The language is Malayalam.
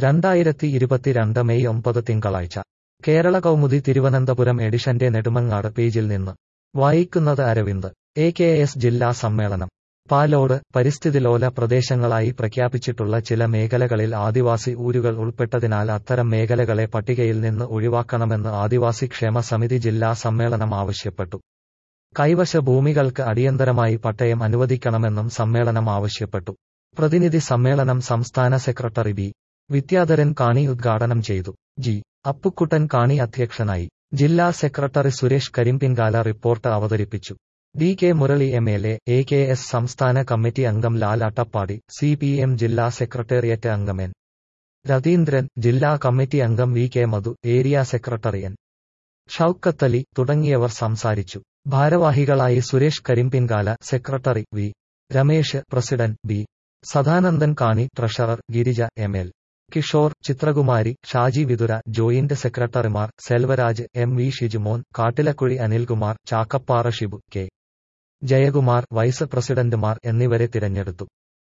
രണ്ടായിരത്തി ഇരുപത്തിരണ്ട് മെയ് ഒമ്പത് തിങ്കളാഴ്ച കേരള കൗമുദി തിരുവനന്തപുരം എഡിഷന്റെ നെടുമങ്ങാട് പേജിൽ നിന്ന് വായിക്കുന്നത് അരവിന്ദ് എ കെ എസ് ജില്ലാ സമ്മേളനം പാലോട് പരിസ്ഥിതിലോല പ്രദേശങ്ങളായി പ്രഖ്യാപിച്ചിട്ടുള്ള ചില മേഖലകളിൽ ആദിവാസി ഊരുകൾ ഉൾപ്പെട്ടതിനാൽ അത്തരം മേഖലകളെ പട്ടികയിൽ നിന്ന് ഒഴിവാക്കണമെന്ന് ആദിവാസി ക്ഷേമ സമിതി ജില്ലാ സമ്മേളനം ആവശ്യപ്പെട്ടു കൈവശ ഭൂമികൾക്ക് അടിയന്തരമായി പട്ടയം അനുവദിക്കണമെന്നും സമ്മേളനം ആവശ്യപ്പെട്ടു പ്രതിനിധി സമ്മേളനം സംസ്ഥാന സെക്രട്ടറി ബി വിദ്യാധരൻ കാണി ഉദ്ഘാടനം ചെയ്തു ജി അപ്പുക്കുട്ടൻ കാണി അധ്യക്ഷനായി ജില്ലാ സെക്രട്ടറി സുരേഷ് കരിമ്പിൻകാല റിപ്പോർട്ട് അവതരിപ്പിച്ചു D K Murali M L A A K S സംസ്ഥാന കമ്മിറ്റി അംഗം Lal Attappadi C P M ജില്ലാ സെക്രട്ടേറിയറ്റ് അംഗം എൻ രതീന്ദ്രൻ ജില്ലാ കമ്മിറ്റി അംഗം V K Madhu area secretary N Shoukathali തുടങ്ങിയവർ സംസാരിച്ചു ഭാരവാഹികളായി Suresh Karimpinkala secretary V Ramesh president B Sadanandan Kani treasurer Girija M L Kishore Chithrakumari Shaji Vithura joint സെക്രട്ടറിമാർ Selvaraj M V Shijumon Kattilakuzhi Anilkumar ചാക്കപ്പാറ Shibu K Jayakumar vice പ്രസിഡന്റുമാർ എന്നിവരെ തിരഞ്ഞെടുത്തു